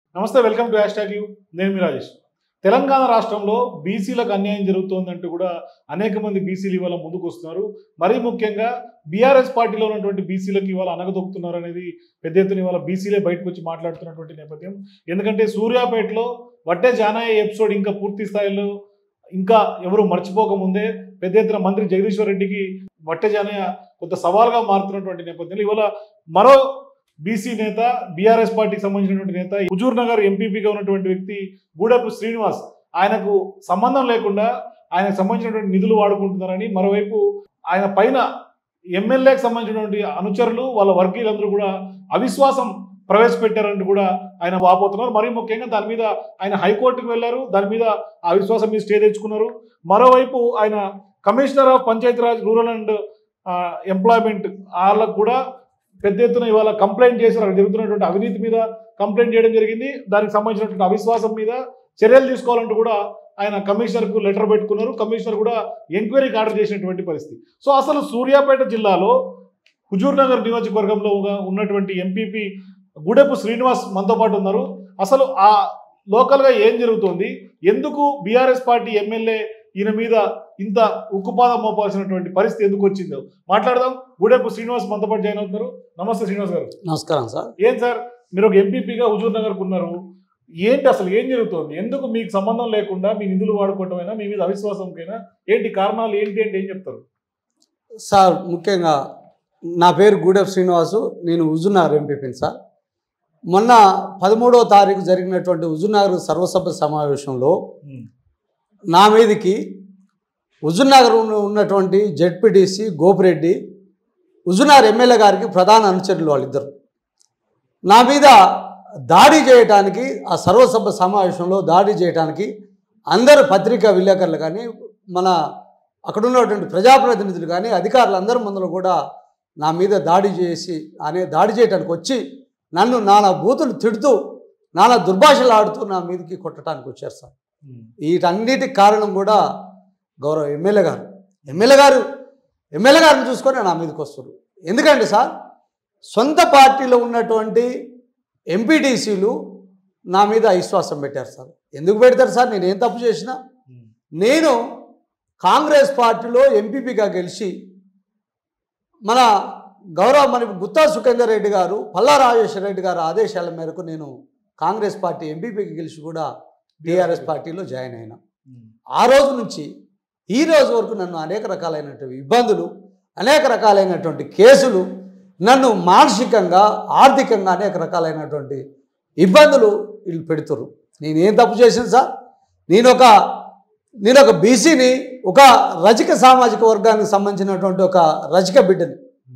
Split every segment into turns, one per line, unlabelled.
నమస్తే welcome to hashtag you నేను మీ రాజేష్ తెలంగాణ రాష్ట్రంలో బీసీలకు అన్యాయం జరుగుతోందంటూ కూడా అనేక మంది బీసీలు ఇవాళ ముందుకు వస్తున్నారు మరీ ముఖ్యంగా బీఆర్ఎస్ పార్టీలో ఉన్నటువంటి బీసీలకు ఇవాళ అనగదొక్కుతున్నారు అనేది పెద్ద ఎత్తున ఇవాళ బీసీలే బయటకు వచ్చి మాట్లాడుతున్నటువంటి నేపథ్యం ఎందుకంటే సూర్యాపేటలో వడ్డే జానాయ ఎపిసోడ్ ఇంకా పూర్తి స్థాయిలో ఇంకా ఎవరు మర్చిపోకముందే పెద్ద ఎత్తున మంత్రి జగదీశ్వర్ రెడ్డికి వట్టే జానయ్య కొంత సవాల్గా మారుతున్నటువంటి నేపథ్యంలో ఇవాళ మరో బీసీ నేత బీఆర్ఎస్ పార్టీకి సంబంధించినటువంటి నేత హుజూర్ నగర్ ఎంపీపీగా ఉన్నటువంటి వ్యక్తి గూడెపు శ్రీనివాస్ ఆయనకు సంబంధం లేకుండా ఆయనకు సంబంధించినటువంటి నిధులు వాడుకుంటున్నారని మరోవైపు ఆయన పైన ఎమ్మెల్యేకి సంబంధించినటువంటి అనుచరులు వాళ్ళ వర్గీయులందరూ కూడా అవిశ్వాసం ప్రవేశపెట్టారంటూ కూడా ఆయన వాపోతున్నారు మరీ ముఖ్యంగా దాని మీద ఆయన హైకోర్టుకు వెళ్ళారు దాని మీద ఆ విశ్వాసం మీద స్టే తెచ్చుకున్నారు మరోవైపు ఆయన commissioner of Panchayati Raj rural and employment వాళ్ళకు కూడా పెద్ద ఎత్తున ఇవాళ కంప్లైంట్ చేశారు అక్కడ జరుగుతున్నటువంటి అవినీతి మీద కంప్లైంట్ చేయడం జరిగింది దానికి సంబంధించినటువంటి అవిశ్వాసం మీద చర్యలు తీసుకోవాలంటూ కూడా ఆయన కమిషనర్కు లెటర్ పెట్టుకున్నారు కమిషనర్ కూడా ఎంక్వైరీకి ఆర్డర్ చేసినటువంటి పరిస్థితి సో అసలు సూర్యాపేట జిల్లాలో హుజూర్ నగర్ నియోజకవర్గంలో ఉన్న- ఉన్నటువంటి ఎంపీపీ గుడెపు శ్రీనివాస్ మనతో పాటు ఉన్నారు అసలు ఆ లోకల్గా ఏం జరుగుతోంది ఎందుకు బీఆర్ఎస్ పార్టీ ఎమ్మెల్యే ఈయన మీద ఇంత ఉక్కుపాదం మోపాల్సినటువంటి పరిస్థితి ఎందుకు వచ్చిందో మాట్లాడదాం గుడెపు శ్రీనివాస్ మనతో పాటు జాయిన్ అవుతున్నారు నమస్తే శ్రీనివాస్ గారు
నమస్కారం సార్
ఏం సార్ మీరు ఒక ఎంపీపీగా హుజూర్ నగర్కు ఉన్నారు ఏంటి అసలు ఏం జరుగుతోంది ఎందుకు మీకు సంబంధం లేకుండా మీ నిధులు వాడుకోవటమైనా మీ మీద అవిశ్వాసంకైనా ఏంటి కారణాలు ఏంటి అంటే ఏం చెప్తారు
సార్ ముఖ్యంగా నా పేరు గూడెప్ శ్రీనివాసు నేను హుజునగర్ ఎంపీపీని సార్ మొన్న పదమూడవ తారీఖు జరిగినటువంటి హుజునగర్ సర్వసభ సమావేశంలో నా మీదకి హుజునగర్ ఉన్న- ఉన్నటువంటి జెడ్పీటీసీ గోపిరెడ్డి హుజునగర్ ఎమ్మెల్యే గారికి ప్రధాన అనుచరులు వాళ్ళిద్దరు నా మీద దాడి చేయటానికి ఆ సర్వసభ సమావేశంలో దాడి చేయటానికి అందరు పత్రికా విలేకరులు కానీ మన అక్కడ ఉన్నటువంటి ప్రజాప్రతినిధులు కానీ అధికారులు అందరి ముందులో కూడా నా మీద దాడి చేసి అనే దాడి చేయడానికి వచ్చి నన్ను నానా బూతులు తిడుతూ నానా దుర్భాషలు ఆడుతూ నా మీదకి కొట్టడానికి వచ్చారు సార్ వీటన్నిటికి కారణం కూడా గౌరవ ఎమ్మెల్యే గారు ఎమ్మెల్యే గారు ఎమ్మెల్యే గారిని చూసుకొని నా మీదకి వస్తారు ఎందుకంటే సార్ సొంత పార్టీలో ఉన్నటువంటి ఎంపీటీసీలు నా మీద అవిశ్వాసం పెట్టారు సార్ ఎందుకు పెడతారు సార్ నేను ఏం తప్పు చేసినా నేను కాంగ్రెస్ పార్టీలో ఎంపీపీగా గెలిచి మన గౌరవ మన గుత్తా సుఖేందర్ రెడ్డి గారు పల్లా రాజేశ్వర రెడ్డి గారు ఆదేశాల మేరకు నేను కాంగ్రెస్ పార్టీ ఎంపీపీకి గెలిచి కూడా టీఆర్ఎస్ పార్టీలో జాయిన్ అయినా ఆ రోజు నుంచి ఈ రోజు వరకు నన్ను అనేక రకాలైనటువంటి ఇబ్బందులు అనేక రకాలైనటువంటి కేసులు నన్ను మానసికంగా ఆర్థికంగా అనేక రకాలైనటువంటి ఇబ్బందులు వీళ్ళు పెడుతురు నేను ఏం తప్పు చేసింది సార్ నేను ఒక నేను ఒక బీసీని ఒక రజక సామాజిక వర్గానికి సంబంధించినటువంటి ఒక రజక బిడ్డని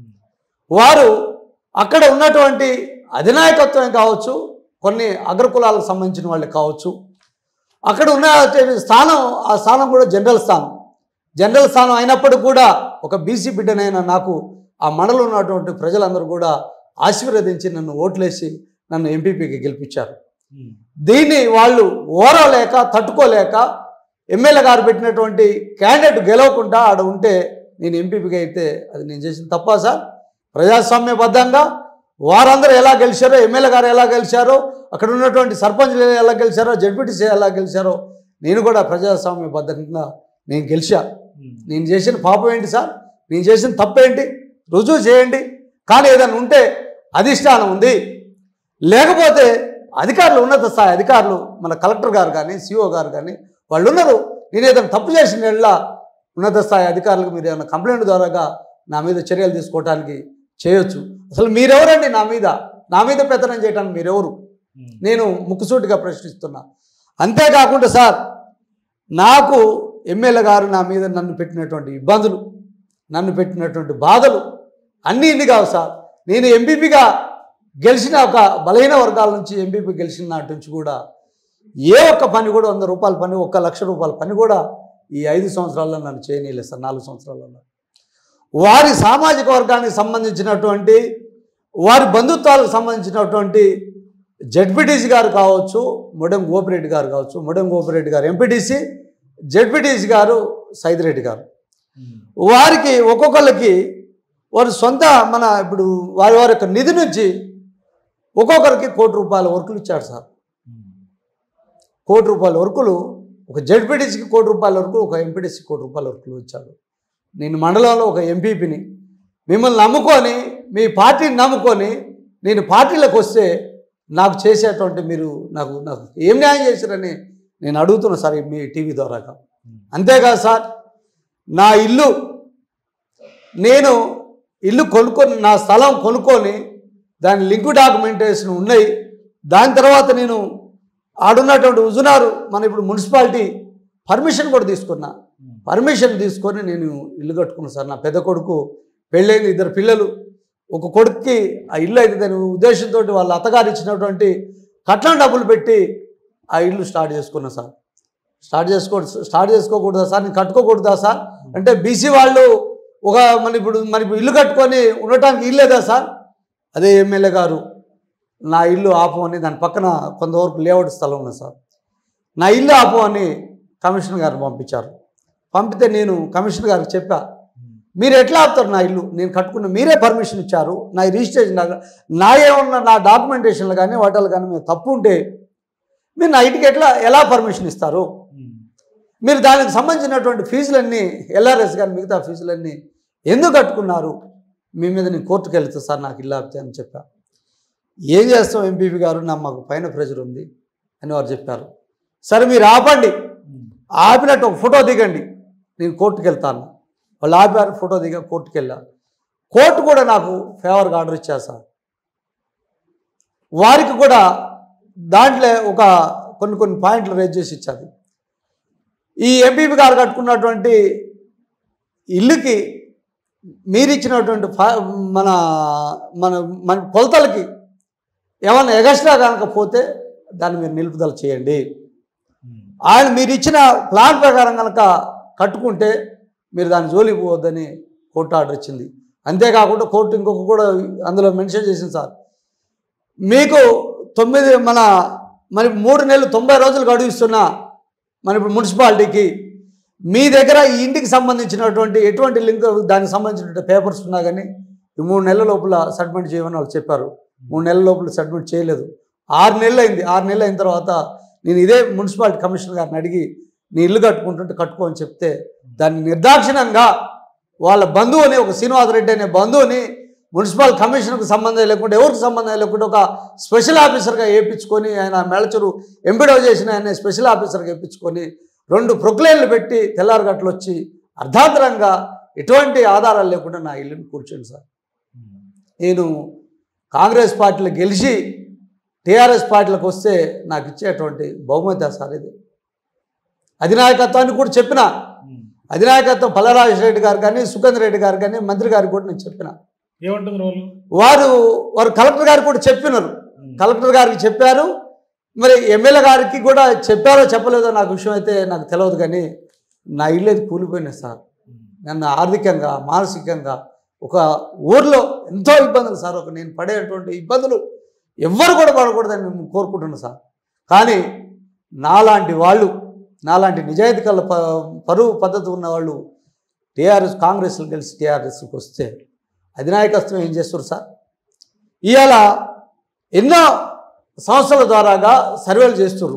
వారు అక్కడ ఉన్నటువంటి అధినాయకత్వం కావచ్చు కొన్ని అగ్రకులాలకు సంబంధించిన వాళ్ళు కావచ్చు అక్కడ ఉన్న స్థానం ఆ స్థానం కూడా జనరల్ స్థానం జనరల్ స్థానం అయినప్పటికీ కూడా ఒక బీసీ బిడ్డనైన నాకు ఆ మండలం ఉన్నటువంటి ప్రజలందరూ కూడా ఆశీర్వదించి నన్ను ఓట్లేసి నన్ను ఎంపీపీకి గెలిపించారు దీన్ని వాళ్ళు ఓరలేక తట్టుకోలేక ఎమ్మెల్యే గారు పెట్టినటువంటి క్యాండిడేట్ గెలవకుండా ఆడ ఉంటే నేను ఎంపీపీగా అయితే అది నేను చేసిన తప్ప సార్ ప్రజాస్వామ్యబద్ధంగా వారందరూ ఎలా గెలిచారో ఎమ్మెల్యే గారు ఎలా గెలిచారో అక్కడ ఉన్నటువంటి సర్పంచ్లు ఎలా గెలిచారో జడ్పీటీసీ ఎలా గెలిచారో నేను కూడా ప్రజాస్వామ్యబద్ధంగా నేను గెలిచా నేను చేసిన పాపం ఏంటి సార్ నేను చేసిన తప్పేంటి రుజువు చేయండి కానీ ఏదైనా ఉంటే అధిష్టానం ఉంది లేకపోతే అధికారులు ఉన్నత స్థాయి అధికారులు మన కలెక్టర్ గారు కానీ సిఓ గారు కానీ వాళ్ళు ఉన్నారు నేను ఏదైనా తప్పు చేసిన ఎడల ఉన్నత స్థాయి అధికారులకు మీరు ఏమైనా కంప్లైంట్ ద్వారాగా నా మీద చర్యలు తీసుకోవడానికి చేయొచ్చు అసలు మీరెవరండి నా మీద నా మీద పెత్తనం చేయడానికి మీరెవరు నేను ముక్కుసూటిగా ప్రశ్నిస్తున్నా అంతేకాకుండా సార్ నాకు ఎమ్మెల్యే గారు నా మీద నన్ను పెట్టినటువంటి ఇబ్బందులు నన్ను పెట్టినటువంటి బాధలు అన్నీ ఇన్ని కావు సార్ నేను ఎంపీపీగా గెలిచిన ఒక బలహీన వర్గాల నుంచి ఎంపీపీ గెలిచిన నాటి నుంచి కూడా ఏ ఒక్క పని కూడా వంద రూపాయల పని ఒక్క లక్ష రూపాయల పని కూడా ఈ ఐదు సంవత్సరాల్లో నన్ను చేయనీయలేదు సార్ నాలుగు సంవత్సరాలలో వారి సామాజిక వర్గానికి సంబంధించినటువంటి వారి బంధుత్వాలకు సంబంధించినటువంటి జడ్పీటీసీ గారు కావచ్చు ముడెం గోపిరెడ్డి గారు కావచ్చు ముడెం గోపిరెడ్డి గారు ఎంపీటీసీ జడ్పీటీసీ గారు సైదిరెడ్డి గారు వారికి ఒక్కొక్కరికి వారి సొంత మన ఇప్పుడు వారి వారి యొక్క నిధి నుంచి ఒక్కొక్కరికి కోటి రూపాయల వర్కులు ఇచ్చాడు సార్ కోటి రూపాయల వరకులు ఒక జడ్పీటీసీకి కోటి రూపాయల వరకు ఒక ఎంపీటీసీకి కోటి రూపాయల వరకులు ఇచ్చాడు నేను మండలంలో ఒక ఎంపీపీని మిమ్మల్ని నమ్ముకొని మీ పార్టీని నమ్ముకొని నేను పార్టీలోకి వస్తే నాకు చేసేటువంటి మీరు నాకు నాకు ఏం న్యాయం చేశారని నేను అడుగుతున్నా సార్ మీ టీవీ ద్వారాగా అంతేకాదు సార్ నా ఇల్లు నేను ఇల్లు కొనుక్కొని నా స్థలం కొనుక్కొని దాని లింక్ డాక్యుమెంటేషన్ ఉన్నాయి దాని తర్వాత నేను ఆడున్నటువంటి ఉజునారు మన ఇప్పుడు మున్సిపాలిటీ పర్మిషన్ కూడా తీసుకున్నా పర్మిషన్ తీసుకొని నేను ఇల్లు కట్టుకున్నాను సార్ నా పెద్ద కొడుకు పెళ్ళైన ఇద్దరు పిల్లలు ఒక కొడుక్కి ఆ ఇల్లు అయితే దాని ఉద్దేశంతో వాళ్ళ అత్తగారు ఇచ్చినటువంటి కట్నం డబ్బులు పెట్టి ఆ ఇల్లు స్టార్ట్ చేసుకున్నా సార్ స్టార్ట్ చేసుకో స్టార్ట్ చేసుకోకూడదా సార్ నేను కట్టుకోకూడదా సార్ అంటే బీసీ వాళ్ళు ఒక మన ఇప్పుడు మన ఇప్పుడు ఇల్లు కట్టుకొని ఉండటానికి ఇల్లేదా సార్ అదే ఎమ్మెల్యే గారు నా ఇల్లు ఆపు అని దాని పక్కన కొంతవరకు లేఅవుట్ స్థలం ఉంది సార్ నా ఇల్లు ఆపు అని కమిషనర్ గారిని పంపించారు పంపితే నేను కమిషనర్ గారికి చెప్పా మీరు ఎట్లా ఆపుతారు నా ఇల్లు నేను కట్టుకున్న మీరే పర్మిషన్ ఇచ్చారు నా రిజిస్ట్రేషన్ నా- నా ఏమన్నా నా డాక్యుమెంటేషన్లు కానీ వాటిలో కానీ మీరు తప్పు ఉంటే మీరు నా ఇంటికి ఎట్లా ఎలా పర్మిషన్ ఇస్తారు మీరు దానికి సంబంధించినటువంటి ఫీజులన్నీ ఎల్ఆర్ఎస్ కానీ మిగతా ఫీజులన్నీ ఎందుకు కట్టుకున్నారు మీ మీద నేను కోర్టుకు వెళ్తా సార్ నాకు ఇల్లు ఆపితే అని చెప్పా ఏం చేస్తాం ఎంపీపీ గారు నా మాకు పైన ప్రెజర్ ఉంది అని వారు చెప్పారు సరే మీరు ఆపండి ఆపినట్టు ఒక ఫోటో దిగండి నేను కోర్టుకు వెళ్తాను వాళ్ళు ఆపారు ఫోటో దిగా కోర్టుకు వెళ్ళా కోర్టు కూడా నాకు ఫేవర్గా ఆర్డర్ ఇచ్చారు సార్ వారికి కూడా దాంట్లో ఒక కొన్ని కొన్ని పాయింట్లు రేజ్ చేసి ఇచ్చారు ఈ ఎంపీపీ గారు కట్టుకున్నటువంటి ఇల్లుకి మీరు ఇచ్చినటువంటి ఫా- మన మన మన కొలతలకి ఏమన్నా ఎగస్ట్రా కనుక పోతే దాన్ని మీరు నిలుపుదల చేయండి ఆయన మీరు ఇచ్చిన ప్లాన్ ప్రకారం కనుక కట్టుకుంటే మీరు దాని జోలికి పోవద్దని కోర్టు ఆర్డర్ ఇచ్చింది అంతేకాకుండా కోర్టు ఇంకొక కూడా అందులో మెన్షన్ చేసింది సార్ మీకు తొమ్మిది మన మరి మూడు నెలలు తొంభై రోజులు గడువు ఇస్తున్న మన ఇప్పుడు మున్సిపాలిటీకి మీ దగ్గర ఈ ఇంటికి సంబంధించినటువంటి ఎటువంటి లింక్ దానికి సంబంధించినటువంటి పేపర్స్ ఉన్నా కానీ ఈ మూడు నెలల లోపల సబ్మిట్ చేయమని వాళ్ళు చెప్పారు మూడు నెలల లోపల సబ్మిట్ చేయలేదు ఆరు నెలలు అయింది ఆరు నెలలు అయిన తర్వాత నేను ఇదే మున్సిపాలిటీ కమిషనర్ గారిని అడిగి నీ ఇల్లు కట్టుకుంటుంటే కట్టుకో అని చెప్తే దాన్ని నిర్దాక్షిణంగా వాళ్ళ బంధువుని ఒక శ్రీనివాసరెడ్డి అనే బంధువుని మున్సిపల్ కమిషనర్కి సంబంధం లేకుండా ఎవరికి సంబంధం లేకుండా ఒక స్పెషల్ ఆఫీసర్గా వేయించుకొని ఆయన మేళచూరు ఎంపిడో చేసిన ఆయన స్పెషల్ ఆఫీసర్గా వేయించుకొని రెండు ప్రొక్లైన్లు పెట్టి తెల్లారగట్లు వచ్చి అర్ధాంతరంగా ఎటువంటి ఆధారాలు లేకుండా నా ఇల్లుని కూర్చోండి సార్ నేను కాంగ్రెస్ పార్టీలో గెలిచి టీఆర్ఎస్ పార్టీలకు వస్తే నాకు ఇచ్చేటువంటి బహుమతి సార్ ఇది అధినాయకత్వాన్ని కూడా చెప్పిన అధినాయకత్వం పల్లరాజు రెడ్డి గారు కానీ సుఖేంద్ర రెడ్డి గారు కానీ మంత్రి గారికి కూడా నేను చెప్పిన
ఏమంటున్నారు వాళ్ళు
వారు వారు కలెక్టర్ గారికి కూడా చెప్పినారు కలెక్టర్ గారికి చెప్పారు మరి ఎమ్మెల్యే గారికి కూడా చెప్పారో చెప్పలేదో నాకు విషయం అయితే నాకు తెలియదు కానీ నా ఇల్లు అయితే కూలిపోయినాయి సార్ నన్ను ఆర్థికంగా మానసికంగా ఒక ఊర్లో ఎంతో ఇబ్బందులు సార్ ఒక నేను పడేటువంటి ఇబ్బందులు ఎవ్వరు కూడా పడకూడదని నేను కోరుకుంటున్నాను సార్ కానీ నాలాంటి వాళ్ళు నాలాంటి నిజాయితీ కల ప పరువు పద్ధతి ఉన్న వాళ్ళు టీఆర్ఎస్ కాంగ్రెస్లో గెలిచి టీఆర్ఎస్కి వస్తే అధినాయకత్వం ఏం చేస్తారు సార్ ఇవాళ ఎన్నో సంస్థల ద్వారాగా సర్వేలు చేస్తున్నారు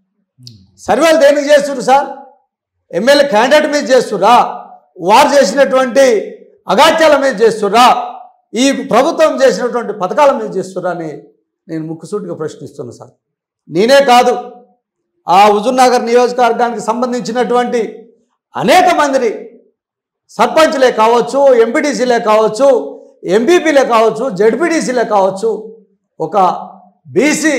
సర్వేలు దేనికి చేస్తున్నారు సార్ ఎమ్మెల్యే క్యాండిడేట్ మీద చేస్తురా వారు చేసినటువంటి అగాత్యాల మీద చేస్తురా ఈ ప్రభుత్వం చేసినటువంటి పథకాల మీద చేస్తురా అని నేను ముక్కుసూటిగా ప్రశ్నిస్తున్నా సార్ నేనే కాదు ఆ హుజూర్నగర్ నియోజకవర్గానికి సంబంధించినటువంటి అనేక మందిని సర్పంచ్లే కావచ్చు ఎంపీటీసీలే కావచ్చు ఎంపీపీలే కావచ్చు జడ్పీటీసీలే కావచ్చు ఒక బీసీ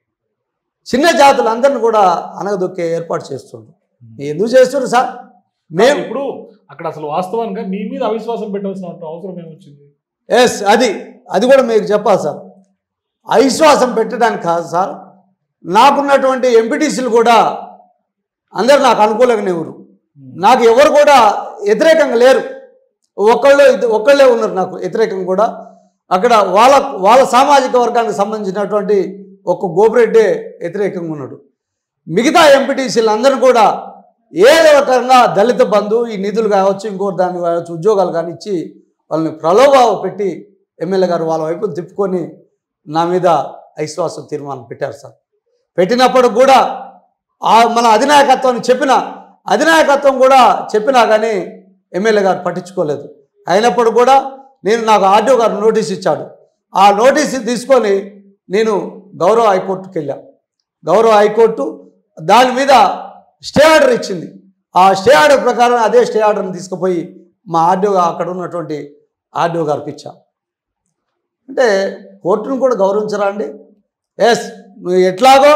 చిన్న జాతులందరిని కూడా అనగదొక్కే ఏర్పాటు చేస్తుండ్రు ఎందుకు చేస్తున్నారు సార్ మేము
ఇప్పుడు అక్కడ అసలు వాస్తవానికి మీ మీద అవిశ్వాసం పెట్టాల్సిన అవసరం ఏమొచ్చింది
ఎస్ అది అది కూడా మీకు చెప్పాలి సార్ అవిశ్వాసం పెట్టడానికి కాదు సార్ నాకున్నటువంటి ఎంపీటీసీలు కూడా అందరు నాకు అనుకూలంగానే ఎవరు నాకు ఎవరు కూడా వ్యతిరేకంగా లేరు ఒకళ్ళు ఇద్ద- ఒకళ్ళే ఉన్నారు నాకు వ్యతిరేకంగా కూడా అక్కడ వాళ్ళ వాళ్ళ సామాజిక వర్గానికి సంబంధించినటువంటి ఒక గోపిరెడ్డే వ్యతిరేకంగా ఉన్నాడు మిగతా ఎంపీటీసీలు అందరూ కూడా ఏదో రకంగా దళిత బంధు ఈ నిధులు కావచ్చు ఇంకోటి దాన్ని కావచ్చు ఉద్యోగాలు కానీ ఇచ్చి వాళ్ళని ప్రలోభావ పెట్టి ఎమ్మెల్యే గారు వాళ్ళ వైపు తిప్పుకొని నా మీద అవిశ్వాసం తీర్మానం పెట్టారు సార్ పెట్టినప్పుడు కూడా ఆ మన అధినాయకత్వాన్ని చెప్పిన అధినాయకత్వం కూడా చెప్పినా కానీ ఎమ్మెల్యే గారు పట్టించుకోలేదు అయినప్పుడు కూడా నేను నాకు ఆర్డీఓ గారు నోటీస్ ఇచ్చాడు ఆ నోటీస్ తీసుకొని నేను గౌరవ హైకోర్టుకి వెళ్ళా గౌరవ హైకోర్టు దాని మీద స్టే ఆర్డర్ ఇచ్చింది ఆ స్టే ఆర్డర్ ప్రకారం అదే స్టే ఆర్డర్ని తీసుకుపోయి మా ఆర్డీఓ అక్కడ ఉన్నటువంటి ఆర్డీఓ గారికి ఇచ్చా అంటే కోర్టును కూడా గౌరవించరా అండి ఎస్ నువ్వు ఎట్లాగో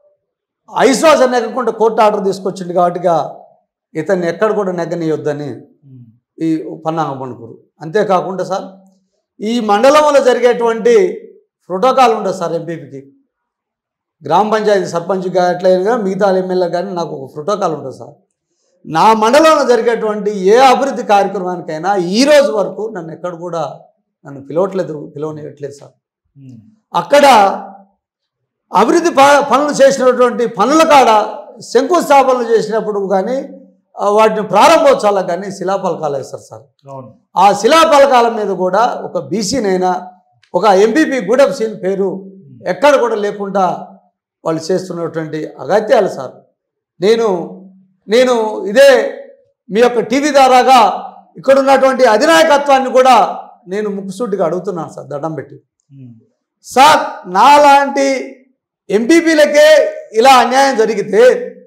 ఐశ్వాసం నెగ్గకుండా కోర్టు ఆర్డర్ తీసుకొచ్చింది కాబట్టిగా ఇతన్ని ఎక్కడ కూడా నెగ్గనీయొద్దని
ఉమ్.
ఈ పన్నాగం పండుకోరు అంతేకాకుండా సార్ ఈ మండలంలో జరిగేటువంటి ప్రోటోకాల్ ఉండదు సార్ ఎంపీపీకి గ్రామ పంచాయతీ సర్పంచ్ ఎట్లయినా మిగతా ఎమ్మెల్యే కానీ నాకు ఒక ప్రోటోకాల్ ఉంటుంది సార్ నా మండలంలో జరిగేటువంటి ఏ అభివృద్ధి కార్యక్రమానికైనా ఈ రోజు వరకు నన్ను ఎక్కడ కూడా నన్ను పిలవట్లేదు పిలవనియట్లేదు సార్
ఉమ్.
అక్కడ అభివృద్ధి ప- పనులు చేసినటువంటి పనుల కాడ శంకుస్థాపనలు చేసినప్పుడు కానీ ఆ, వాటిని ప్రారంభోత్సవాలకు కానీ శిలాఫలకాలు వేస్తారు సార్
అవును
ఆ శిలాఫలకాల మీద కూడా ఒక బీసీనైనా ఒక ఎంపీపీ గూడెప్ సీన్ పేరు ఎక్కడ కూడా లేకుండా వాళ్ళు చేస్తున్నటువంటి అగత్యాలు సార్ నేను నేను ఇదే మీ యొక్క టీవీ ద్వారాగా ఇక్కడ ఉన్నటువంటి అధినాయకత్వాన్ని కూడా నేను ముక్కుసూటిగా అడుగుతున్నాను సార్ దండం పెట్టి
ఉమ్.
సార్ నాలాంటి ఎంపీపీలకే ఇలా అన్యాయం జరిగితే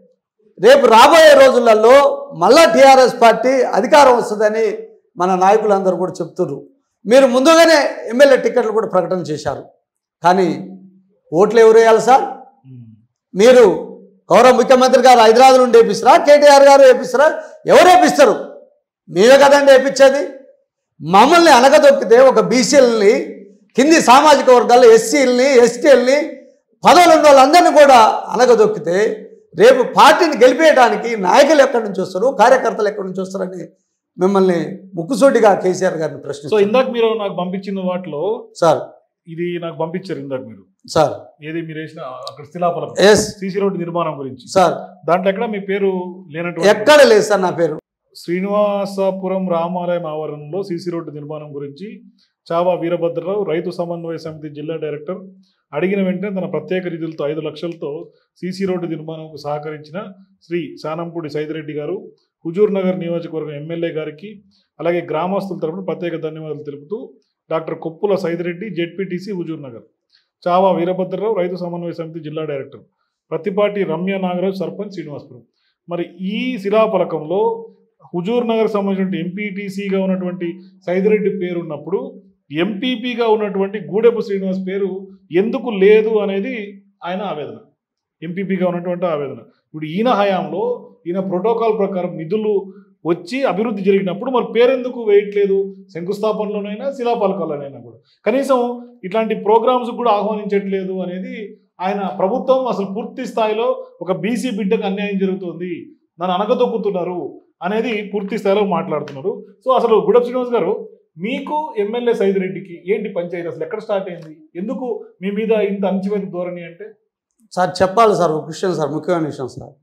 రేపు రాబోయే రోజులలో మళ్ళా టీఆర్ఎస్ పార్టీ అధికారం వస్తుందని మన నాయకులందరూ కూడా చెప్తున్నారు మీరు ముందుగానే ఎమ్మెల్యే టికెట్లు కూడా ప్రకటన చేశారు కానీ ఓట్లు ఎవరు వేయాలి సార్
ఉమ్.
మీరు గౌరవ ముఖ్యమంత్రి గారు హైదరాబాద్ నుండి వేపిస్తారా కేటీఆర్ గారు వేపిస్తారా ఎవరు వేపిస్తారు మేమే కదండి వేపించేది మమ్మల్ని అనగదొక్కితే ఒక బీసీలని కింది సామాజిక వర్గాల్లో ఎస్సీలని ఎస్టీలని పదవులు ఉన్న వాళ్ళందరినీ కూడా అనగదొక్కితే రేపు పార్టీని గెలిపేయడానికి నాయకులు ఎక్కడి నుంచి వస్తారు కార్యకర్తలు ఎక్కడి నుంచి వస్తారని మిమ్మల్ని ముక్కుసూటిగా కేసీఆర్ గారిని
సో
ప్రశ్న
ఇందాక మీరు నాకు పంపించిన వాటిలో
సార్
ఇది నాకు పంపించారు ఇందాక మీరు
సార్
ఏది మీరు వేసిన అక్కడ శిలాఫలకం
ఎస్
సీసీ రోడ్డు నిర్మాణం గురించి
సార్
దాంట్లో ఎక్కడ మీ పేరు లేనటువంటి
ఎక్కడ లేదు సార్ నా పేరు
శ్రీనివాసపురం రామాలయం ఆవరణలో సీసీ రోడ్డు నిర్మాణం గురించి చావా వీరభద్రరావు రైతు సమన్వయ సమితి జిల్లా డైరెక్టర్ అడిగిన వెంటనే తన ప్రత్యేక నిధులతో ఐదు లక్షలతో సీసీ రోడ్డు నిర్మాణంకు సహకరించిన శ్రీ శానంపూడి సైదిరెడ్డి గారు హుజూర్ నగర్ నియోజకవర్గం ఎమ్మెల్యే గారికి అలాగే గ్రామస్తుల తరపున ప్రత్యేక ధన్యవాదాలు తెలుపుతూ doctor Koppula Saidireddy ZPTC Huzurnagar Chava Veerabhadrarao రైతు సమన్వయ సమితి జిల్లా డైరెక్టర్ ప్రతిపాటి రమ్య నాగరాజు సర్పంచ్ శ్రీనివాసపురం మరి ఈ శిలాఫలకంలో హుజూర్ నగర్ సంబంధించిన ఎంపీటీసీగా ఉన్నటువంటి సైదిరెడ్డి పేరు ఉన్నప్పుడు ఎంపీపీగా ఉన్నటువంటి గూడెపు శ్రీనివాస్ పేరు ఎందుకు లేదు అనేది ఆయన ఆవేదన ఎంపీపీగా ఉన్నటువంటి ఆవేదన ఇప్పుడు ఈయన హయాంలో ఈయన ప్రోటోకాల్ ప్రకారం నిధులు వచ్చి అభివృద్ధి జరిగినప్పుడు మరి పేరెందుకు వేయట్లేదు శంకుస్థాపనలోనైనా శిలాఫలకాల్లోనైనా కూడా కనీసం ఇట్లాంటి ప్రోగ్రామ్స్ కూడా ఆహ్వానించట్లేదు అనేది ఆయన ప్రభుత్వం అసలు పూర్తి స్థాయిలో ఒక బీసీ బిడ్డకు అన్యాయం జరుగుతుంది నన్ను అనగదొక్కుతున్నారు అనేది పూర్తి స్థాయిలో మాట్లాడుతున్నారు సో అసలు గుడప్ శ్రీనివాస్ గారు మీకు ఎమ్మెల్యే సైదిరెడ్డికి ఏంటి పంచాయతీ అసలు ఎక్కడ స్టార్ట్ అయింది ఎందుకు మీ మీద ఇంత అంచివేత ధోరణి అంటే
సార్ చెప్పాలి సార్ ఒక విషయం సార్ ముఖ్యమైన విషయం సార్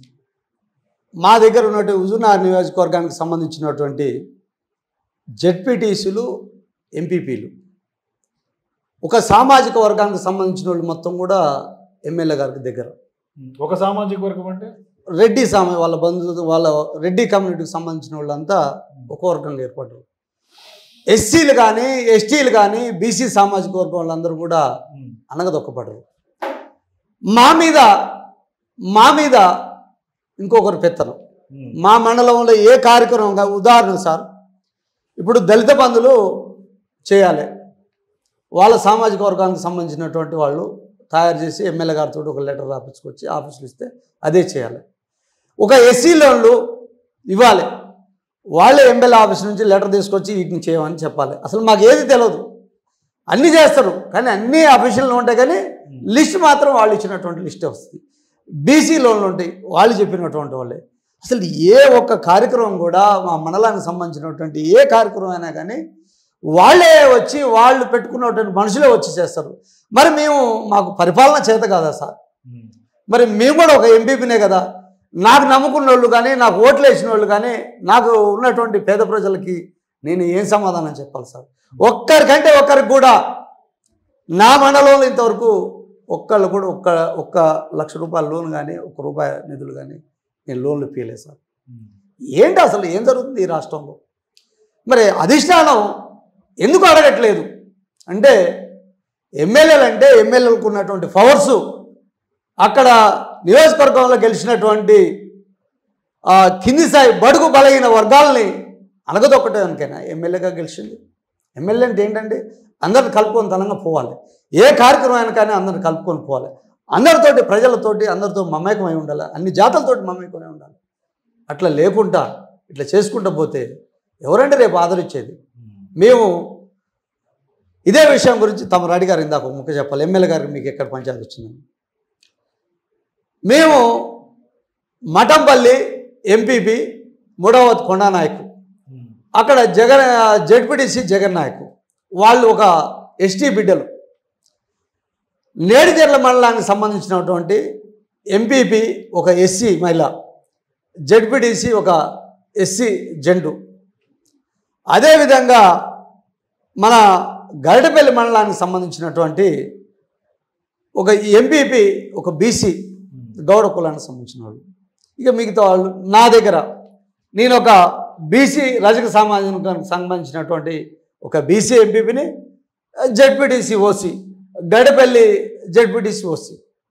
మా దగ్గర ఉన్నటువంటి హుజూర్నగర్ నియోజకవర్గానికి సంబంధించినటువంటి జెడ్పీటీసీలు ఎంపీపీలు ఒక సామాజిక వర్గానికి సంబంధించిన వాళ్ళు మొత్తం కూడా ఎమ్మెల్యే గారికి దగ్గర
ఒక సామాజిక వర్గం అంటే
రెడ్డి సామ వాళ్ళ బంధువులు వాళ్ళ రెడ్డి కమ్యూనిటీకి సంబంధించిన వాళ్ళంతా ఒక వర్గంగా ఏర్పడ్డారు ఎస్సీలు కానీ ఎస్టీలు కానీ బీసీ సామాజిక వర్గం వాళ్ళందరూ కూడా అనగదొక్కపడరు మా మీద మా మీద ఇంకొకరు పెత్తనం మా మండలంలో ఏ కార్యక్రమం కా- ఉదాహరణ సార్ ఇప్పుడు దళిత బంధులు చేయాలి వాళ్ళ సామాజిక వర్గానికి సంబంధించినటువంటి వాళ్ళు తయారు చేసి ఎమ్మెల్యే గారితో ఒక లెటర్ రాపించుకొచ్చి ఆఫీసులు ఇస్తే అదే చేయాలి ఒక ఎస్సీ లోన్లు ఇవ్వాలి వాళ్ళే ఎమ్మెల్యే ఆఫీస్ నుంచి లెటర్ తీసుకొచ్చి వీటిని చేయమని చెప్పాలి అసలు మాకు ఏది తెలియదు అన్నీ చేస్తారు కానీ అన్నీ అఫీషియల్ ఉంటాయి కానీ లిస్ట్ మాత్రం వాళ్ళు ఇచ్చినటువంటి లిస్టే వస్తుంది బీసీ లోన్లు ఉంటాయి వాళ్ళు చెప్పినటువంటి వాళ్ళే అసలు ఏ ఒక్క కార్యక్రమం కూడా మా మండలానికి సంబంధించినటువంటి ఏ కార్యక్రమం అయినా కానీ వాళ్ళే వచ్చి వాళ్ళు పెట్టుకున్నటువంటి మనుషులే వచ్చి చేస్తారు మరి మేము మాకు పరిపాలన చేత కాదా సార్ మరి మేము కూడా ఒక ఎంపీపీనే కదా నాకు నమ్ముకున్న వాళ్ళు కానీ నాకు ఓట్లు వేసిన వాళ్ళు కానీ నాకు ఉన్నటువంటి పేద ప్రజలకి నేను ఏం సమాధానం చెప్పాలి సార్ ఒక్కరికంటే ఒక్కరికి కూడా నా మండలంలో ఇంతవరకు ఒక్కళ్ళు కూడా ఒక్క ఒక్క లక్ష రూపాయల లోన్ కానీ ఒక్క రూపాయి నిధులు కానీ నేను లోన్లు ఇప్పించలేదు సార్ ఏంటి అసలు ఏం జరుగుతుంది ఈ రాష్ట్రంలో మరి అధిష్టానం ఎందుకు అడగట్లేదు అంటే ఎమ్మెల్యేలు అంటే ఎమ్మెల్యేలకు ఉన్నటువంటి పవర్సు అక్కడ నియోజకవర్గంలో గెలిచినటువంటి ఆ, కింది స్థాయి బడుగు బలహీన వర్గాలని అనగదొక్కటానికైనా ఎమ్మెల్యేగా గెలిచింది ఎమ్మెల్యే అంటే ఏంటంటే అందరిని కలుపుకొని తనంగా పోవాలి ఏ కార్యక్రమాన్ని కానీ అందరిని కలుపుకొని పోవాలి అందరితోటి ప్రజలతోటి అందరితో మమేకమై ఉండాలి అన్ని జాతులతోటి మమేకమై ఉండాలి అట్లా లేకుండా ఇట్లా చేసుకుంటూ పోతే ఎవరంటే రేపు ఆదరించేది మేము ఇదే విషయం గురించి తమరు అడిగారు ఇందాక ఒక ముఖ్య చెప్పాలి ఎమ్మెల్యే గారికి మీకు ఎక్కడ పంచాయతీ వచ్చిందని మేము మఠంపల్లి ఎంపీపీ మూడవ కొండా నాయకు అక్కడ జగన్ జడ్పీటీసీ జగన్ నాయకు వాళ్ళు ఒక ఎస్టీ బిడ్డలు నేడిచెర్ల మండలానికి సంబంధించినటువంటి ఎంపీపీ ఒక ఎస్సీ మహిళ జడ్పీటీసీ ఒక ఎస్సీ జెండు అదేవిధంగా మన గరటపల్లి మండలానికి సంబంధించినటువంటి ఒక ఎంపీపీ ఒక బీసీ గౌడ కులానికి సంబంధించిన వాళ్ళు ఇక మిగతా వాళ్ళు నా దగ్గర నేను ఒక బీసీ రజక సామాజికానికి సంబంధించినటువంటి ఒక బీసీ ఎంపీపీని ZPTC OC Gadapalli ZPTC OC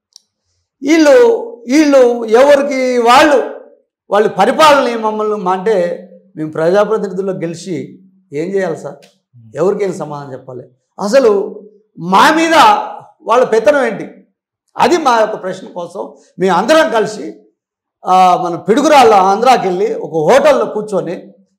వీళ్ళు వీళ్ళు ఎవరికి వాళ్ళు వాళ్ళు పరిపాలన మమ్మల్ని మా అంటే మేము ప్రజాప్రతినిధుల్లో గెలిచి ఏం చేయాలి సార్ ఎవరికైనా సమాధానం చెప్పాలి అసలు మా మీద వాళ్ళ పెత్తనం ఏంటి అది మా యొక్క ప్రశ్న కోసం మేము అందరం కలిసి ఆ, మన పిడుగురాళ్ళ ఆంధ్రాకి వెళ్ళి ఒక హోటల్లో కూర్చొని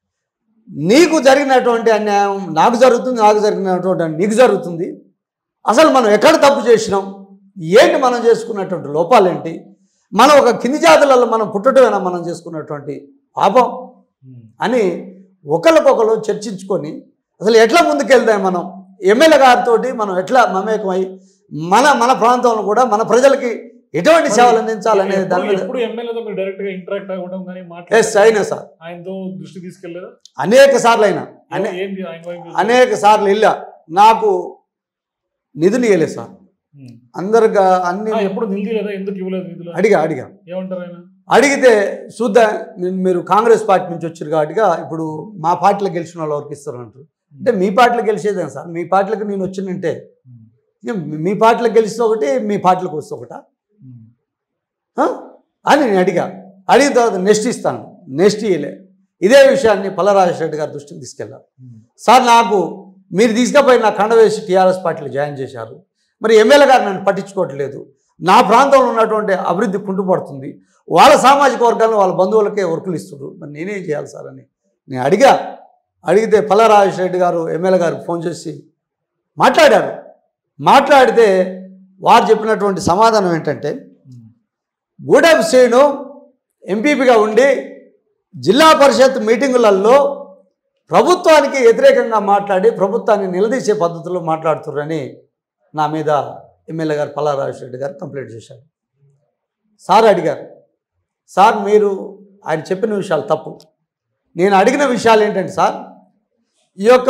నీకు జరిగినటువంటి అన్యాయం నాకు జరుగుతుంది నాకు జరిగినటువంటి అన్యాయం నీకు జరుగుతుంది అసలు మనం ఎక్కడ తప్పు చేసినాం ఏంటి మనం చేసుకున్నటువంటి లోపాలేంటి మనం ఒక కింది జాతులలో మనం పుట్టడమేనా మనం చేసుకున్నటువంటి పాపం అని ఒకరికొకరు చర్చించుకొని అసలు ఎట్లా ముందుకెళ్దాం మనం ఎమ్మెల్యే గారితో మనం ఎట్లా మమేకమై మన మన ప్రాంతంలో కూడా మన ప్రజలకి ఎటువంటి సేవలు అందించాలనే దాని
ఎప్పుడు-
మీద
ఎప్పుడు ఎమ్మెల్యేతో మీరు డైరెక్ట్ గా ఇంటరాక్ట్ అవ్వడం కానీ
ఎస్
మాట్లాడే
అయినా సార్
ఆయనతో దృష్టి తీసుకెళ్లేదా
అనేక సార్లు అయినా అనే
ఏంటి ఆయన వైపు
అనేక సార్లు వెళ్ళా నాకు నిధులు ఇవ్వలేదు సార్
ఉమ్.
అందరికి అన్ని
ఆ, ఎప్పుడు నిధులు ఎందుకు ఇవ్వలేదు నిధులు
అడిగా అడిగా
ఏమంటారు ఆయన
అడిగితే చూద్దాం మీ- మీరు కాంగ్రెస్ పార్టీ నుంచి వచ్చారు కాబట్టిగా ఇప్పుడు మా పార్టీలో గెలిచిన వాళ్ళు ఎవరికి ఇస్తారు అంటారు అంటే మీ పార్టీలో గెలిచేదేం సార్ మీ పార్టీలకు నేను వచ్చిందంటే
ఉమ్.
ఇక మీ పార్టీలో గెలిస్తే ఒకటి మీ పార్టీలకు వస్తే ఒకటా
ఉమ్.
ఆ? అని నేను అడిగా అడిగిన తర్వాత నెక్స్ట్ ఇస్తాను నెక్స్ట్ ఇయ్యలే ఇదే విషయాన్ని పల్లరాజశెట్టి గారి దృష్టికి తీసుకెళ్ళారు
ఉమ్.
సార్ నాకు మీరు తీసుకుపోయి నా కండ వేసి టీఆర్ఎస్ పార్టీలో జాయిన్ చేశారు మరి ఎమ్మెల్యే గారు నన్ను పట్టించుకోవట్లేదు నా ప్రాంతంలో ఉన్నటువంటి అభివృద్ధి కుంటుపడుతుంది వాళ్ళ సామాజిక వర్గాలను వాళ్ళ బంధువులకే వర్కులు ఇస్తున్నారు మరి నేనేం చేయాలి సార్ అని నేను అడిగా అడిగితే పల్లరాజేష్ రెడ్డి గారు ఎమ్మెల్యే గారికి ఫోన్ చేసి మాట్లాడారు మాట్లాడితే వారు చెప్పినటువంటి సమాధానం ఏంటంటే
ఉమ్.
గూడెం శ్రీను ఎంపీపీగా ఉండి జిల్లా పరిషత్ మీటింగులలో ప్రభుత్వానికి వ్యతిరేకంగా మాట్లాడి ప్రభుత్వాన్ని నిలదీసే పద్ధతిలో మాట్లాడుతున్నారని నా మీద ఎమ్మెల్యే గారు పల్లారాజు రెడ్డి గారు కంప్లైంట్ చేశారు సార్ అడిగారు సార్ మీరు ఆయన చెప్పిన విషయాలు తప్పు నేను అడిగిన విషయాలు ఏంటంటే సార్ ఈ యొక్క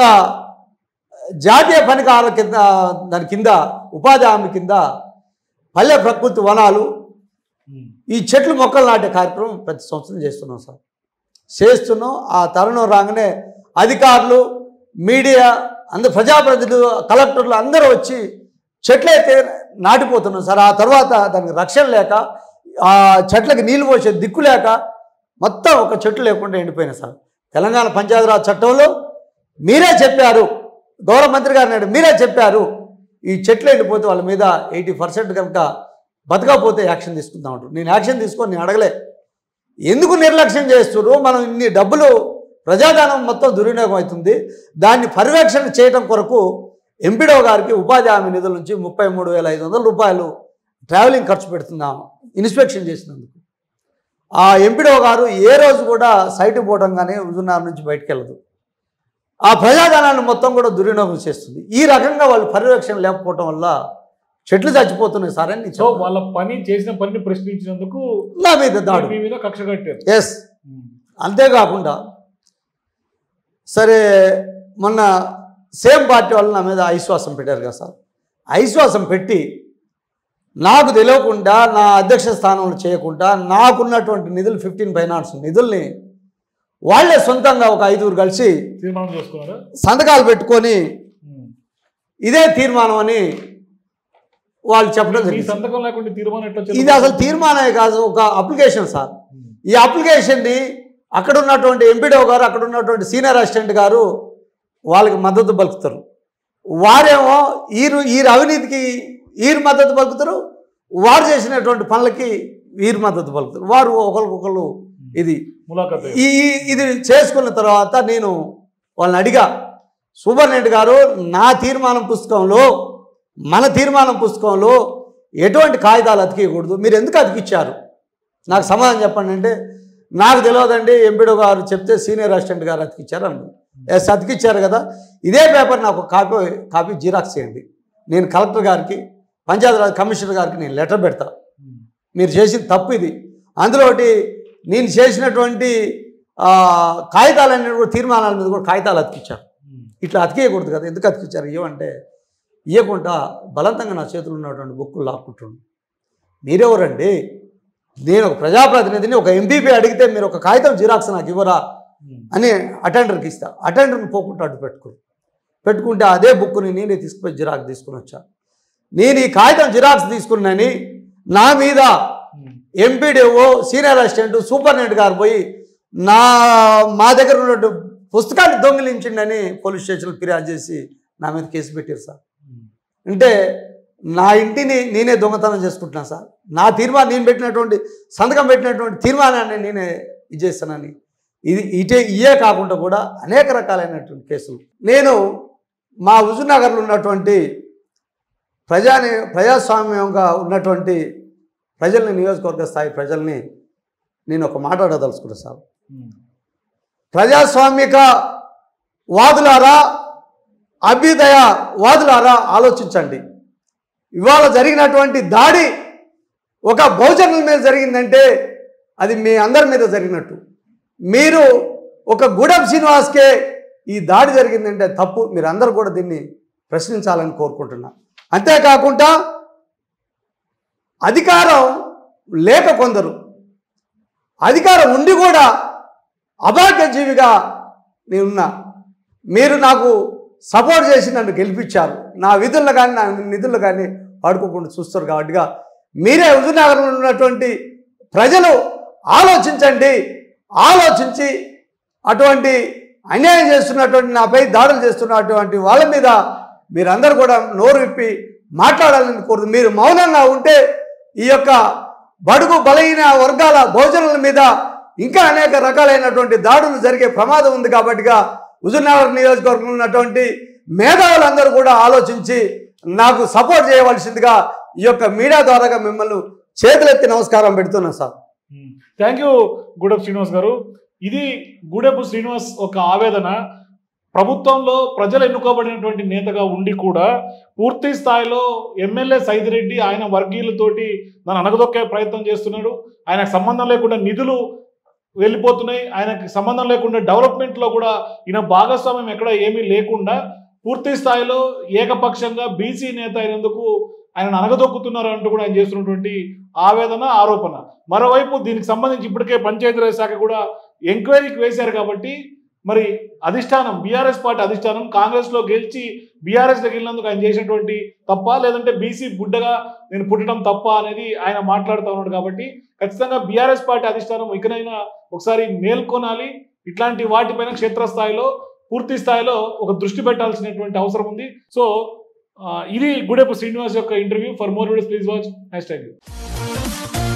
జాతీయ పనికాల కింద దాని కింద ఉపాధి హామీ కింద పల్లె ప్రకృతి వనాలు
ఉమ్.
ఈ చెట్లు మొక్కలు నాటే కార్యక్రమం ప్రతి సంవత్సరం చేస్తున్నాం సార్ చేస్తున్నాం ఆ తరుణం రాగానే అధికారులు మీడియా అందరు ప్రజాప్రతినిధులు కలెక్టర్లు అందరూ వచ్చి చెట్లయితే నాటిపోతున్నాం సార్ ఆ తర్వాత దానికి రక్షణ లేక ఆ చెట్లకి నీళ్లు పోసే దిక్కు లేక మొత్తం ఒక చెట్టు లేకుండా ఎండిపోయినాయి సార్ తెలంగాణ పంచాయతీరాజ్ చట్టంలో మీరే చెప్పారు గౌరవ మంత్రి గారు నాయుడు మీరే చెప్పారు ఈ చెట్లు ఎండిపోతే వాళ్ళ మీద ఎయిటీ పర్సెంట్ కనుక బతకపోతే యాక్షన్ తీసుకుందాం అంటారు నేను యాక్షన్ తీసుకొని నేను అడగలే ఎందుకు నిర్లక్ష్యం చేస్తున్నారు మనం ఇన్ని డబ్బులు ప్రజాధనం మొత్తం దుర్వినియోగం అవుతుంది దాన్ని పర్యవేక్షణ చేయడం కొరకు ఎంపీడో గారికి ఉపాధి హామీ నిధుల నుంచి ముప్పై మూడు వేల ఐదు వందల రూపాయలు ట్రావెలింగ్ ఖర్చు పెడుతున్నాం ఇన్స్పెక్షన్ చేసినందుకు ఆ ఎంపీడో గారు ఏ రోజు కూడా సైట్ పోవడం కానీ హుజుర్నగర్ నుంచి బయటకు వెళ్ళదు ఆ ప్రజాధనాన్ని మొత్తం కూడా దుర్వినియోగం చేస్తుంది ఈ రకంగా వాళ్ళు పర్యవేక్షణ లేకపోవడం వల్ల చెట్లు చచ్చిపోతున్నాయి సార్ అని నేను
సో
చెప్పాను.
వాళ్ళ పని చేసిన పనిని ప్రశ్నించినందుకు
నా మీద దాడు
మీ మీద కక్ష కట్టారు
ఎస్
ఉమ్.
అంతేకాకుండా సరే మొన్న సేమ్ పార్టీ వాళ్ళు నా మీద అవిశ్వాసం పెట్టారు కదా సార్ అవిశ్వాసం పెట్టి నాకు తెలియకుండా నా అధ్యక్ష స్థానంలో చేయకుండా నాకున్నటువంటి నిధులు ఫిఫ్టీన్ ఫైనాన్స్ నిధుల్ని వాళ్ళే సొంతంగా ఒక ఐదుగురు కలిసి
తీర్మానం చేసుకున్నారా
సంతకాలు పెట్టుకొని
ఉమ్.
ఇదే తీర్మానం అని వాళ్ళు చెప్పడం
మీ
జరిగింది
సంతకం లేకుండా తీర్మానం ఎట్లా
ఇది
చెల్లుతుంది?
అసలు తీర్మానమే కాదు ఒక అప్లికేషన్ సార్
ఉమ్.
ఈ అప్లికేషన్ని అక్కడ ఉన్నటువంటి ఎంపీడో గారు అక్కడ ఉన్నటువంటి సీనియర్ అసిస్టెంట్ గారు వాళ్ళకి మద్దతు పలుకుతారు వారేమో ఈరు ఈరు అవినీతికి ఈరు మద్దతు పలుకుతారు వారు చేసినటువంటి పనులకి వీరు మద్దతు పలుకుతారు వారు ఒకరికొకరు ఇది
ములాఖత్
ఈ ఈ- ఇది చేసుకున్న తర్వాత నేను వాళ్ళని అడిగా సూపరింటెండెంట్ గారు నా తీర్మానం పుస్తకంలో మన తీర్మానం పుస్తకంలో ఎటువంటి కాగితాలు అతికేయకూడదు మీరు ఎందుకు అతికిచ్చారు నాకు సమాధానం చెప్పండి అంటే నాకు తెలియదండి ఎంపీడో గారు చెప్తే సీనియర్ అసిస్టెంట్ గారు అతికిచ్చారు అన్నాడు ఎస్ అతికిచ్చారు కదా ఇదే పేపర్ నాకు కాపీ కాపీ జిరాక్స్ చేయండి నేను కలెక్టర్ గారికి పంచాయతీరాజ్ కమిషనర్ గారికి నేను లెటర్ పెడతా
ఉమ్.
మీరు చేసిన తప్పు ఇది అందులో ఒకటి నేను చేసినటువంటి ఆ, కాగితాలన్నీ కూడా తీర్మానాల మీద కూడా కాగితాలు అతికిచ్చారు
ఉమ్.
ఇట్లా అతికేయకూడదు కదా ఎందుకు అతికిచ్చారు ఇవ్వంటే ఇవ్వకుండా బలవంతంగా నా చేతులు ఉన్నటువంటి బుక్కులు లాక్కుంటుండు మీరెవరండి నేను ఒక ప్రజాప్రతినిధిని ఒక ఎంపీపీ అడిగితే మీరు ఒక కాగితం జిరాక్స్ నాకు ఇవ్వరా
ఉమ్.
అని అటెండర్కి ఇస్తా అటెండర్ని పోకుండా అడ్డు పెట్టుకో పెట్టుకుంటే అదే బుక్ని నేనే తీసుకుపోయి జిరాక్స్ తీసుకుని వచ్చా నేను ఈ కాగితం జిరాక్స్ తీసుకున్నాని నా మీద
ఉమ్.
MPDO senior assistant superintendent garu పోయి నా మా దగ్గర ఉన్నట్టు పుస్తకాన్ని దొంగిలించిండని పోలీస్ స్టేషన్లో ఫిర్యాదు చేసి నా మీద కేసు పెట్టారు సార్
ఉమ్.
అంటే నా ఇంటిని నేనే దొంగతనం చేసుకుంటున్నాను సార్ నా తీర్మానం నేను పెట్టినటువంటి సంతకం పెట్టినటువంటి తీర్మానాన్ని నేనే ఇది చేస్తానని ఇది ఇటే ఇయే కాకుండా కూడా అనేక రకాలైనటువంటి కేసులు నేను మా హుజూర్నగర్లో ఉన్నటువంటి ప్రజాని ప్రజాస్వామ్యంగా ఉన్నటువంటి ప్రజల్ని నియోజకవర్గ స్థాయి ప్రజల్ని నేను ఒక మాట్లాడదలుచుకున్నాను సార్
ఉమ్.
ప్రజాస్వామిక వాదులారా అభ్యుదయ వాదులారా ఆలోచించండి ఇవాళ జరిగినటువంటి దాడి ఒక బహుజనుల మీద జరిగిందంటే అది మీ అందరి మీద జరిగినట్టు మీరు ఒక గూడెం శ్రీనివాస్కే ఈ దాడి జరిగిందంటే తప్పు మీరు అందరూ కూడా దీన్ని ప్రశ్నించాలని కోరుకుంటున్నా అంతేకాకుండా అధికారం లేక కొందరు అధికారం ఉండి కూడా అభాగ్యజీవిగా నేనున్నా మీరు నాకు సపోర్ట్ చేసి నన్ను గెలిపించారు నా విధుల్లో కానీ నా నిధుల్లో కానీ వాడుకోకుండా చూస్తారు కాబట్టిగా మీరే హుజూర్నగర్లో ఉన్నటువంటి ప్రజలు ఆలోచించండి ఆలోచించి అటువంటి అన్యాయం చేస్తున్నటువంటి నాపై దాడులు చేస్తున్నటువంటి వాళ్ళ మీద మీరందరూ కూడా నోరు విప్పి మాట్లాడాలని కోరుతూ మీరు మౌనంగా ఉంటే ఈ యొక్క బడుగు బలహీన వర్గాల భోజనాల మీద ఇంకా అనేక రకాలైనటువంటి దాడులు జరిగే ప్రమాదం ఉంది కాబట్టిగా హుజూర్నగర్ నియోజకవర్గంలో ఉన్నటువంటి మేధావులందరూ కూడా ఆలోచించి నాకు సపోర్ట్ చేయవలసిందిగా ఈ యొక్క మీడియా ద్వారాగా మిమ్మల్ని చేతులెత్తి నమస్కారం పెడుతున్నాను sir
thank you Gudepu Srinivas garu ఇది గూడెపు శ్రీనివాస్ ఒక ఆవేదన ప్రభుత్వంలో ప్రజలు ఎన్నుకోబడినటువంటి నేతగా ఉండి కూడా పూర్తి స్థాయిలో ఎమ్మెల్యే సైదిరెడ్డి ఆయన వర్గీయులతోటి నన్ను అనగదొక్కే ప్రయత్నం చేస్తున్నాడు ఆయనకు సంబంధం లేకుండా నిధులు వెళ్ళిపోతున్నాయి ఆయనకి సంబంధం లేకుండా డెవలప్మెంట్లో కూడా ఈయన భాగస్వామ్యం ఎక్కడ ఏమీ లేకుండా పూర్తి స్థాయిలో ఏకపక్షంగా బీసీ నేత అయినందుకు ఆయన అనగదొక్కుతున్నారు అంటూ కూడా ఆయన చేస్తున్నటువంటి ఆవేదన ఆరోపణ మరోవైపు దీనికి సంబంధించి ఇప్పటికే పంచాయతీరాజ్ శాఖ కూడా ఎంక్వైరీకి వేశారు కాబట్టి మరి అధిష్టానం బీఆర్ఎస్ పార్టీ అధిష్టానం కాంగ్రెస్లో గెలిచి బీఆర్ఎస్లో వెళ్ళినందుకు ఆయన చేసినటువంటి తప్ప లేదంటే బీసీ గుడ్డగా నేను పుట్టడం తప్ప అనేది ఆయన మాట్లాడుతూ ఉన్నాడు కాబట్టి ఖచ్చితంగా బీఆర్ఎస్ పార్టీ అధిష్టానం ఇకనైనా ఒకసారి మేల్కొనాలి ఇట్లాంటి వాటిపైన క్షేత్రస్థాయిలో పూర్తి స్థాయిలో ఒక దృష్టి పెట్టాల్సినటువంటి అవసరం ఉంది సో ఆ, ఇది గుడెపు శ్రీనివాస్ యొక్క interview for more videos please watch hash tag